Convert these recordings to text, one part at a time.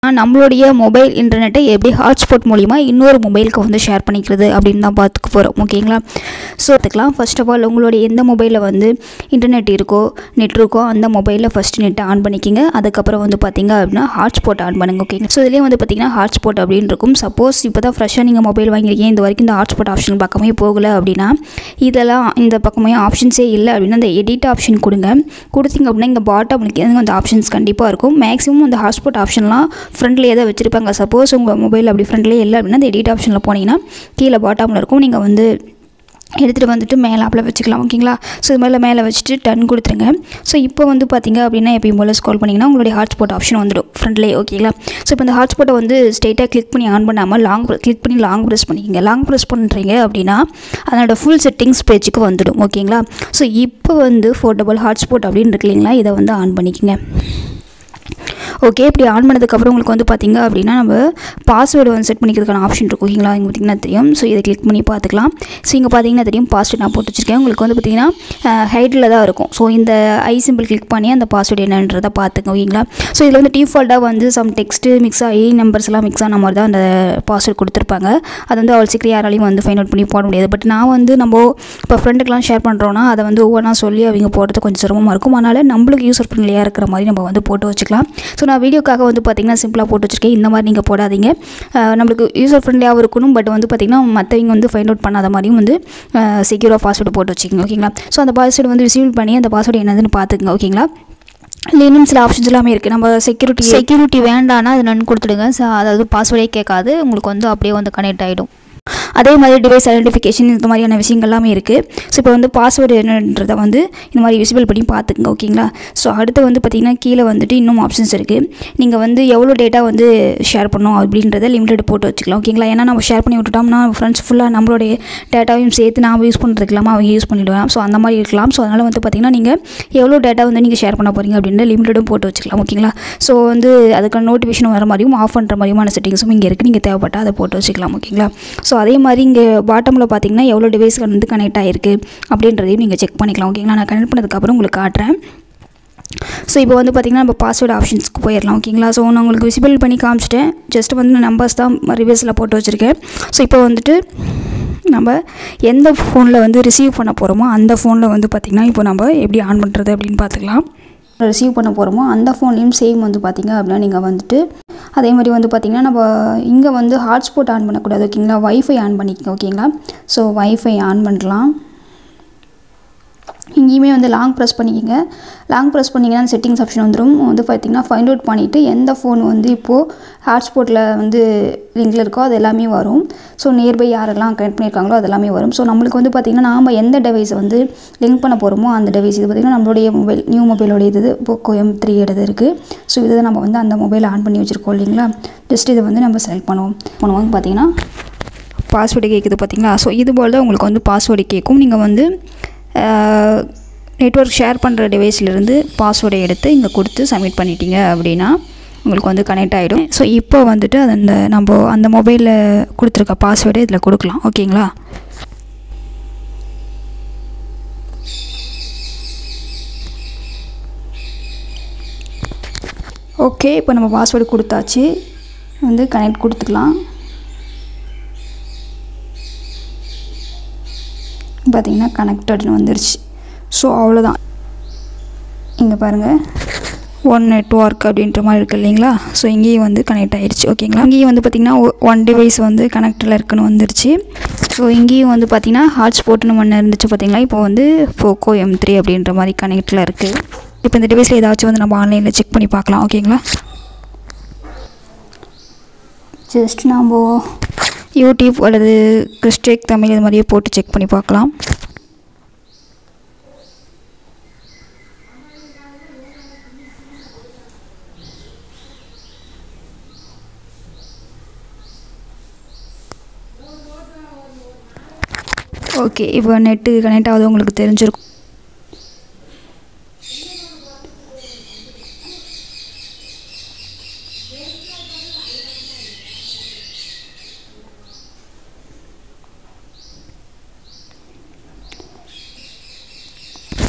நம்மளுடைய மொபைல் இன்டர்நெட்டை எப்படி ஹாட்ஸ்பாட் மூலிமா இன்னொரு மொபைலுக்கு வந்து ஷேர் பண்ணிக்கிறது அப்படின்னு தான் பார்த்துக்க போகிறோம் ஓகேங்களா ஸோ அதுக்கெலாம் ஃபர்ஸ்ட் ஆஃப் ஆல் உங்களுடைய எந்த மொபைலில் வந்து இன்டர்நெட் இருக்கோ நெட் இருக்கோ அந்த மொபைலில் ஃபஸ்ட்டு நெட்டை ஆன் பண்ணிக்கிங்க அதுக்கப்புறம் வந்து பார்த்தீங்க அப்படின்னா ஹாட்ஸ்பாட் ஆன் பண்ணுங்க ஓகேங்க ஸோ இதுலேயே வந்து பார்த்தீங்கன்னா ஹாட்ஸ்பாட் அப்படின்னு இருக்கும் சப்போஸ் இப்போ தான் ஃப்ரெஷ்ஷாக நீங்கள் மொபைல் வாங்கியிருக்கீங்க இந்த வரைக்கும் இந்த ஹாட்ஸ்பாட் ஆப்ஷன் பக்கமே போகலை அப்படின்னா இதெல்லாம் இந்த பக்கமே ஆப்ஷன்ஸே இல்லை அப்படின்னா அந்த எடிட் ஆப்ஷன் கொடுங்க கொடுத்தீங்க அப்படின்னா இங்கே பாட்டம் அந்த ஆப்ஷன்ஸ் கண்டிப்பாக இருக்கும் மேக்ஸிமம் அந்த ஹாட்ஸ்பாட் ஆப்ஷன்லாம் ஃப்ரண்ட்லேயே தான் வச்சுருப்பாங்க சப்போஸ் உங்கள் மொபைல் அப்படி ஃப்ரண்ட்லேயே இல்லை அப்படின்னா அந்த எடிட் ஆப்ஷனில் போனீங்கன்னா கீழே பாட்டமில் இருக்கும் நீங்கள் வந்து எடுத்துகிட்டு வந்துட்டு மேலே ஆப்பில் வச்சுக்கலாம் ஓகேங்களா ஸோ இது மாதிரிலாம் மேலே வச்சுட்டு டன் கொடுத்துருங்க ஸோ இப்போ வந்து பார்த்தீங்க அப்படின்னா எப்பயும் போல் ஸ்கால் பண்ணிங்கன்னா உங்களுடைய ஹாட்ஸ்பாட் ஆப்ஷன் வந்துடும் ஃப்ரண்ட்லேயே ஓகேங்களா ஸோ இப்போ இந்த ஹாட்ஸ்பாட்டை வந்து ஸ்ட்ரெயிட்டாக கிளிக் பண்ணி ஆன் பண்ணாமல் லாங் கிளிக் பண்ணி லாங் ப்ரெஸ் பண்ணிக்கோங்க லாங் ப்ரெஸ் பண்ணுறீங்க அப்படின்னா அதனோட ஃபுல் செட்டிங்ஸ் பேஜுக்கு வந்துடும் ஓகேங்களா ஸோ இப்போ வந்து ஃபோர்டபுள் ஹாட்ஸ்பாட் அப்படின்னு இருக்கு இல்லைங்களா இதை வந்து ஆன் பண்ணிக்கோங்க ஓகே இப்படி ஆன் பண்ணதுக்கப்புறம் உங்களுக்கு வந்து பார்த்தீங்க அப்படின்னா நம்ம பாஸ்வேர்டு வந்து செட் பண்ணிக்கிறதுக்கான ஆப்ஷன் இருக்கும் ஓகேங்களா இங்கே பார்த்தீங்கன்னா தெரியும் ஸோ இதை கிளிக் பண்ணி பார்த்துக்கலாம் ஸோ இங்கே பார்த்தீங்கன்னா தெரியும் பாஸ்வேர்டு நான் போட்டு வச்சிருக்கேன் உங்களுக்கு வந்து பார்த்தீங்கன்னா ஹைட்டில் தான் இருக்கும் ஸோ இந்த ஐ சிம்பிள் கிளிக் பண்ணி அந்த பாஸ்வேர்டு என்னன்றதை பார்த்துங்க ஓகேங்களா ஸோ இதில் வந்து டிஃபால்ட்டாக வந்து சம் டெக்ஸ்ட்டு மிக்ஸ் ஆகி நம்பர்ஸ் எல்லாம் மிக்ஸ் ஆன மாதிரி தான் அந்த பாஸ்வேர்டு கொடுத்துருப்பாங்க அது வந்து அவ்வளோ சீக்கிரம் யாராலையும் வந்து ஃபைண்ட் அவுட் பண்ணி போட முடியாது பட் நான் வந்து நம்ம இப்போ ஃப்ரெண்டுக்கெலாம் ஷேர் பண்ணுறோன்னா அதை வந்து ஒவ்வொன்றா சொல்லி அவங்க போடுறது கொஞ்சம் சிரமமாக இருக்கும் அதனால் நம்மளுக்கு யூசர் ஃப்ரெண்ட்லியாக இருக்கிற மாதிரி நம்ம வந்து போட்டு வச்சுக்கலாம் ஸோ நான் வீடியோக்காக வந்து பார்த்திங்கன்னா சிம்பிளாக போட்டு வச்சுருக்கேன் இந்த மாதிரி நீங்கள் போடாதீங்க அஹ் நம்மளுக்கு யூசர் ஃப்ரெண்ட்லியாகவும் இருக்கணும் பட் வந்து பார்த்திங்கன்னா மற்றவங்க வந்து ஃபைண்ட் அவுட் பண்ணாத மாதிரியும் வந்து செக்யூராக பாஸ்வேர்டு போட்டு வச்சுக்கோங்க ஓகேங்களா ஸோ அந்த பாஸ்வேர்டு வந்து ரிசீவ் பண்ணி அந்த பாஸ்வேர்டு என்னதுன்னு பார்த்துக்குங்க ஓகேங்களா இல்லை இன்னும் சில ஆப்ஷன்ஸ் எல்லாமே இருக்குது நம்ம செக்யூரிட்டி செக்யூரிட்டி வேண்டான்னா அது நான் கொடுத்துடுங்க ஸோ அதாவது பாஸ்வேர்டே கேட்காது உங்களுக்கு வந்து அப்படியே வந்து கனெக்ட் ஆகிடும் அதே மாதிரி டிவைஸ் ஐடென்டிஃபிகேஷன் இந்த மாதிரியான விஷயங்கள் எல்லாமே இருக்குது ஸோ இப்போ வந்து பாஸ்வேர்டு என்னன்றதை வந்து இந்த மாதிரி விசிபிள் பண்ணி பார்த்துக்குங்க ஓகேங்களா ஸோ அடுத்து வந்து பார்த்திங்கன்னா கீழே வந்துட்டு இன்னும் ஆப்ஷன்ஸ் இருக்குது நீங்கள் வந்து எவ்வளோ டேட்டா வந்து ஷேர் பண்ணணும் அப்படின்றத லிமிட்டட் போட்டு வச்சுக்கலாம் ஓகேங்களா ஏன்னா நம்ம ஷேர் பண்ணி விட்டுட்டோம்னா ஃப்ரெண்ட்ஸ் ஃபுல்லாக நம்மளுடைய டேட்டாவையும் சேர்த்து நாம் யூஸ் பண்ணுறதுக்கு இல்லாமல் அவங்க யூஸ் பண்ணிவிடுவேன் ஸோ அந்த மாதிரி இருக்கலாம் ஸோ அதனால் வந்து பார்த்திங்கன்னா நீங்கள் எவ்வளோ டேட்டா வந்து நீங்கள் ஷேர் பண்ண போகிறீங்க அப்படின்ற லிமிட்டடும் போட்டு வச்சுக்கலாம் ஓகேங்களா ஸோ வந்து அதுக்கான நோட்டிஃபிகேஷன் வர மாதிரியும் ஆஃப் பண்ணுற மாதிரியுமான செட்டிங்ஸும் இங்கே இருக்குது நீங்கள் தேவைப்பட்டால் அதை போட்டு வச்சுக்கலாம் ஓகேங்களா ஸோ அதே மாதிரி இங்கே பாட்டமில் பார்த்தீங்கன்னா எவ்வளோ டிவைஸ் வந்து கனெக்ட் ஆகிருக்கு அப்படின்றதையும் நீங்கள் செக் பண்ணிக்கலாம் ஓகேங்களா நான் கனெக்ட் பண்ணதுக்கப்புறம் உங்களுக்கு காட்டுறேன் ஸோ இப்போ வந்து பார்த்திங்கன்னா நம்ம பாஸ்வேர்டு ஆப்ஷன்ஸ்க்கு போயிடலாம் ஓகேங்களா ஸோ நான் உங்களுக்கு விசிபிள் பண்ணி காமிச்சிட்டேன் ஜஸ்ட் வந்து நம்பர்ஸ் தான் ரிவர்ஸில் போட்டு வச்சுருக்கேன் ஸோ இப்போ வந்துட்டு நம்ம எந்த ஃபோனில் வந்து ரிசீவ் பண்ண போகிறோமோ அந்த ஃபோனில் வந்து பார்த்திங்கன்னா இப்போ நம்ம எப்படி ஆன் பண்ணுறது அப்படின்னு பார்த்துக்கலாம் ரிசீவ் பண்ண போகிறோமோ அந்த ஃபோன்லேயும் சேம் வந்து பார்த்திங்க அப்படின்னா நீங்கள் வந்துட்டு அதே மாதிரி வந்து பார்த்திங்கன்னா நம்ம இங்கே வந்து ஹாட்ஸ்பாட் ஆன் பண்ணக்கூடாது ஓகேங்களா வைஃபை ஆன் பண்ணிக்கங்க ஓகேங்களா ஸோ வைஃபை ஆன் பண்ணலாம் இங்கேயுமே வந்து லாங் ப்ரெஸ் பண்ணிக்கோங்க லாங் ப்ரெஸ் பண்ணிங்கன்னா செட்டிங்ஸ் ஆப்ஷன் வந்துடும் வந்து பார்த்திங்கன்னா ஃபைண்ட் அவுட் பண்ணிவிட்டு எந்த ஃபோன் வந்து இப்போது ஹாட்ஸ்பாட்டில் வந்து லிங்கில் இருக்கோ அது எல்லாமே வரும் ஸோ நியர்பை யாரெல்லாம் கனெக்ட் பண்ணியிருக்காங்களோ அது எல்லாமே வரும் ஸோ நம்மளுக்கு வந்து பார்த்திங்கன்னா நாம் எந்த டிவைஸை வந்து லிங்க் பண்ண போகிறோமோ அந்த டிவைஸ் இது பார்த்திங்கன்னா நம்மளுடைய மொபைல் நியூ மொபைலோடைய இது போக்கோ எம் த்ரீ எடுத்து இருக்குது ஸோ இதை நம்ம வந்து அந்த மொபைல் ஆன் பண்ணி வச்சுருக்கோம் இல்லைங்களா ஜஸ்ட் இதை வந்து நம்ம செலக்ட் பண்ணுவோம் பண்ணுவோம் பார்த்திங்கன்னா பாஸ்வேர்டு கேட்குது பார்த்தீங்களா ஸோ இது போல் தான் உங்களுக்கு வந்து பாஸ்வேர்டு கேட்கும் நீங்கள் வந்து நெட்ஒர்க் ஷேர் பண்ணுற டிவைஸ்லேருந்து பாஸ்வேர்டை எடுத்து இங்கே கொடுத்து சப்மிட் பண்ணிட்டீங்க அப்படின்னா உங்களுக்கு வந்து கனெக்ட் ஆகிடும் ஸோ இப்போ வந்துட்டு அது அந்த நம்ம அந்த மொபைலில் கொடுத்துருக்க பாஸ்வேர்டை இதில் கொடுக்கலாம் ஓகேங்களா ஓகே இப்போ நம்ம பாஸ்வேர்டு கொடுத்தாச்சு வந்து கனெக்ட் கொடுத்துக்கலாம் பார்த்தீங்கன்னா கனெக்டட்னு வந்துருச்சு ஸோ அவ்வளோதான் இங்கே பாருங்கள் ஒன் நெட்ஒர்க் அப்படின்ற மாதிரி இருக்குது இல்லைங்களா ஸோ இங்கேயும் வந்து கனெக்ட் ஆகிடுச்சு ஓகேங்களா இங்கேயும் வந்து பார்த்திங்கன்னா ஒன் டிவைஸ் வந்து கனெக்டில் இருக்குன்னு வந்துருச்சு ஸோ இங்கேயும் வந்து பார்த்திங்கன்னா ஹாட்ஸ்பாட்னு ஒன்று இருந்துச்சு பார்த்திங்களா இப்போ வந்து போக்கோ எம் த்ரீ அப்படின்ற மாதிரி கனெக்டில் இருக்குது இப்போ இந்த டிவைஸில் ஏதாச்சும் வந்து நம்ம ஆன்லைனில் செக் பண்ணி பார்க்கலாம் ஓகேங்களா ஜஸ்ட் நம்ம யூடியூப் அல்லது கிறிஸ்டேக் தமிழ் இது மாதிரியே போட்டு செக் பண்ணி பார்க்கலாம் ஓகே இப்போ நெட்டு கனெக்ட் ஆகுது உங்களுக்கு தெரிஞ்சிருக்கும்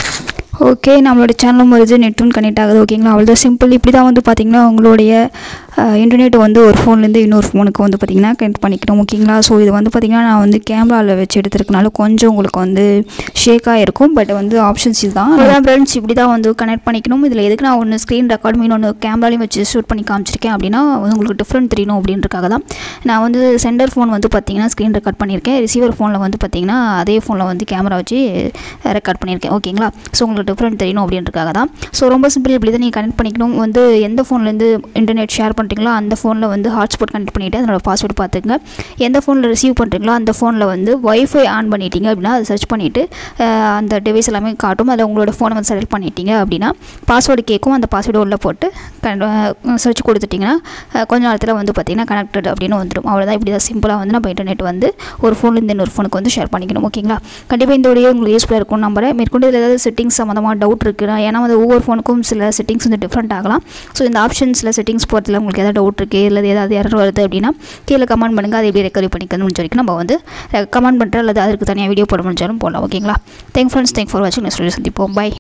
ஓகே நம்மளோட சேனலும் வருது நெட்டும் கனெக்ட் ஆகுது ஓகேங்களா அவ்வளோதான் சிம்பிள் இப்படி தான் வந்து பார்த்திங்கன்னா உங்களுடைய இன்டர்நெட் வந்து ஒரு ஃபோன்லேருந்து இன்னொரு ஃபோனுக்கு வந்து பார்த்திங்கன்னா கனெக்ட் பண்ணிக்கணும் ஓகேங்களா ஸோ இது வந்து பார்த்திங்கன்னா நான் வந்து கேமராவில் வச்சு எடுத்துருக்கனால கொஞ்சம் உங்களுக்கு வந்து ஷேக்காக இருக்கும் பட் வந்து ஆப்ஷன்ஸ் இதுதான் அதான் ஃப்ரெண்ட்ஸ் இப்படி தான் வந்து கனெக்ட் பண்ணிக்கணும் இதில் எதுக்கு நான் ஒன்று ஸ்க்ரீன் ரெக்கார்டும் இன்னொன்று கேமராலையும் வச்சு ஷூட் பண்ணி காமிச்சிருக்கேன் அப்படின்னா வந்து உங்களுக்கு டிஃப்ரெண்ட் தெரியணும் அப்படின்றக்காக தான் நான் வந்து சென்டர் ஃபோன் வந்து பார்த்திங்கன்னா ஸ்க்ரீன் ரெக்கார்ட் பண்ணியிருக்கேன் ரிசீவர் ஃபோனில் வந்து பார்த்திங்கன்னா அதே ஃபோனில் வந்து கேமரா வச்சு ரெக்கார்ட் பண்ணியிருக்கேன் ஓகேங்களா ஸோ உங்களுக்கு டிஃப்ரெண்ட் தெரியணும் அப்படின்றக்காக தான் ஸோ ரொம்ப சிம்பிள் இப்படி தான் நீங்கள் கனெக்ட் பண்ணிக்கணும் வந்து எந்த ஃபோன்லேருந்து இன்டர்நெட் ஷேர் பண்ணுறீங்களோ அந்த ஃபோனில் வந்து ஹாட்ஸ்பாட் கனெக்ட் பண்ணிவிட்டு அதனோட பாஸ்வேர்டு பார்த்துங்க எந்த ஃபோனில் ரிசீவ் பண்ணுறீங்களோ அந்த ஃபோனில் வந்து ஒய்ஃபை ஆன் பண்ணிட்டீங்க அப்படின்னா அதை சர்ச் பண்ணிவிட்டு அந்த டிவைஸ் எல்லாமே காட்டும் அதில் உங்களோட ஃபோனை வந்து செலக்ட் பண்ணிட்டீங்க அப்படின்னா பாஸ்வேர்டு கேட்கும் அந்த பாஸ்வேர்டு உள்ளே போட்டு சர்ச் கொடுத்துட்டிங்கன்னா அஹ், கொஞ்ச நேரத்தில் வந்து பார்த்திங்கன்னா கனெக்டட் அப்படின்னு வந்துடும் அவ்வளோதான் இப்படி தான் சிம்பிளாக வந்து நம்ம இன்டர்நெட் வந்து ஒரு ஃபோன்லேருந்து இன்னொரு ஃபோனுக்கு வந்து ஷேர் பண்ணிக்கணும் ஓகேங்களா கண்டிப்பாக இந்த வீடியோ உங்களுக்கு யூஸ்ஃபுல்லாக இருக்கும் நம்புறேன் மேற்கொண்டு இதில் ஏதாவது செட்டிங்ஸ் சம்மந்தமாக டவுட் இருக்குது ஏன்னா வந்து ஒவ்வொரு ஃபோனுக்கும் சில செட்டிங்ஸ் வந்து டிஃப்ரெண்ட் ஆகலாம் ஸோ இந்த ஆப்ஷன்ஸில் செட்டிங்ஸ் போகிறதுல உங்களுக்கு ஏதாவது டவுட் இருக்குது இல்லை ஏதாவது எரர் வருது அப்படின்னா கீழே கமெண்ட் பண்ணுங்கள் அதை எப்படி ரெக்கவரி பண்ணிக்கணும்னு வரைக்கும் நம்ம வந்து கமெண்ட் பண்ணுறேன் அல்லது அதற்கு தனியாக வீடியோ போட முடிஞ்சாலும் போடலாம் ஓகேங்களா தேங்க் ஃப்ரெண்ட்ஸ் தேங்க் ஃபார் வாட்சிங் நெக்ஸ்ட் வீடியோ சந்திப்போம் பை